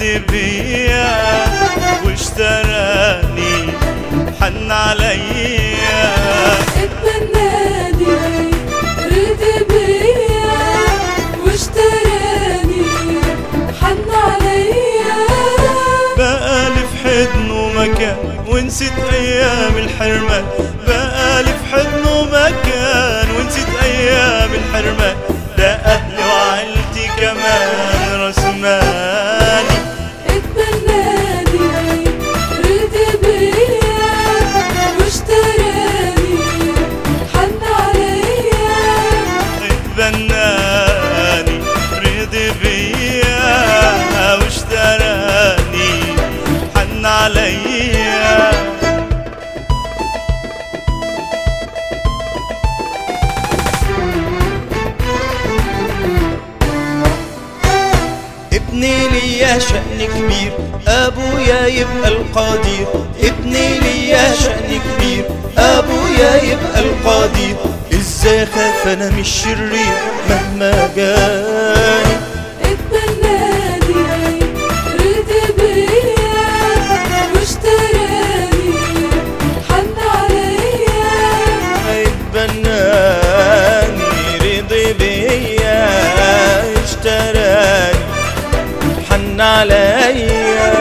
رضي بيا واشتراني حن عليا اتمناني رضي بيا واشتراني حن عليا بقى لي في حضن ومكان ونسيت ايام الحرمان بقى لي في حضن ومكان ونسيت ايام الحرمان ده اهلي وعيلتي كمان رسماني اتمناني رضي بيا واشتراني حن عليا اتبناني رضي بيا واشتراني حن عليا ابني ليا شأن كبير أبويا يبقى القدير ابني ليا شأن كبير أبويا يبقى القدير إزاي خاف أنا مش شرير مهما جاني اتمناني رضي بيا واشتراني حن عليا اتبناني رضي بيا اشتراني حن عليا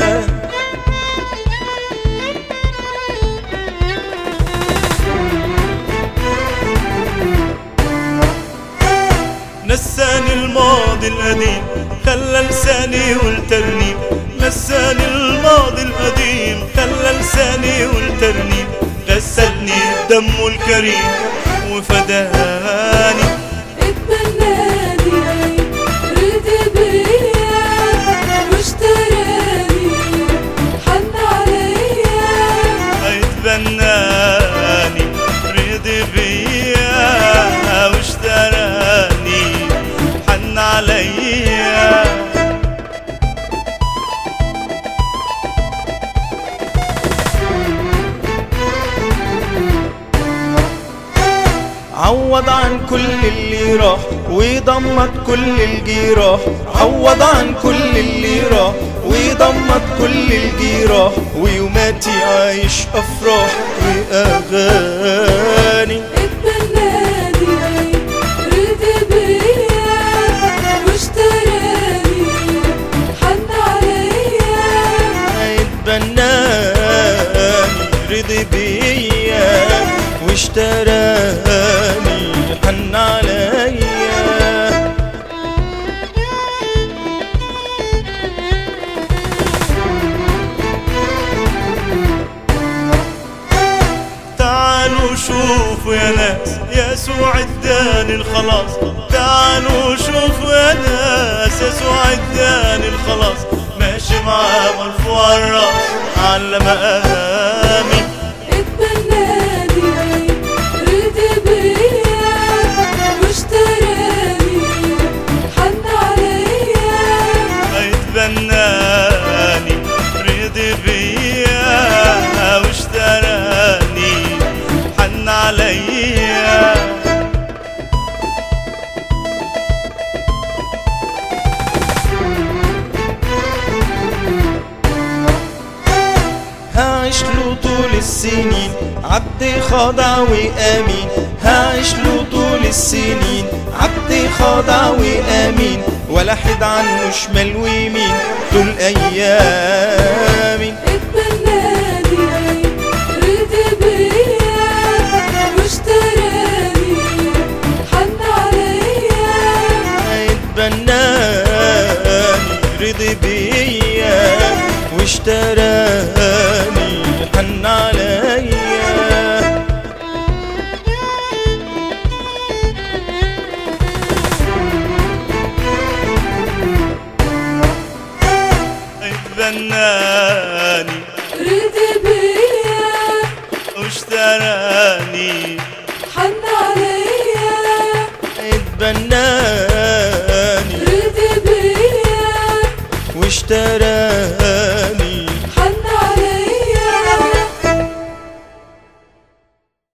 نساني الماضي القديم خلى لساني يقول ترنيم نساني الماضي القديم خلى لساني يقول ترنيم غسلني بدمه الكريم وفداني اتمناني رضي بيا واشتراني حن عليا اتبناني رضي بيا واشتراني حن عليا عوض عن كل اللي راح وضمت كل الجراح عوض عن كل اللي راح وضمت كل الجراح ويوماتي عايش افراح واغاني اتمناني رضي بيا واشتراني حن عليا اتبناني رضي بيا واشتراني حن عليا تعالوا شوفوا يا ناس يسوع اداني الخلاص تعالوا شوفوا يا ناس يسوع اداني الخلاص ماشي معاه مرفوع الراس على مقامي اتمناني رضي بيا واشتراني حن عليا اتبناني رضي بيا واشتراني حن عليا هعيش له طول السنين عبد خاضع وامين هعيش له طول السنين عبد خاضع وامين ولا حد عنه شمال ويمين طول ايامي اتمناني رضي بيا واشتراني حن عليا اتبناني رضي بيا واشتراني حن عليا اتبناني رضي بيا واشتراني حن عليا اتبناني رضي بيا واشتراني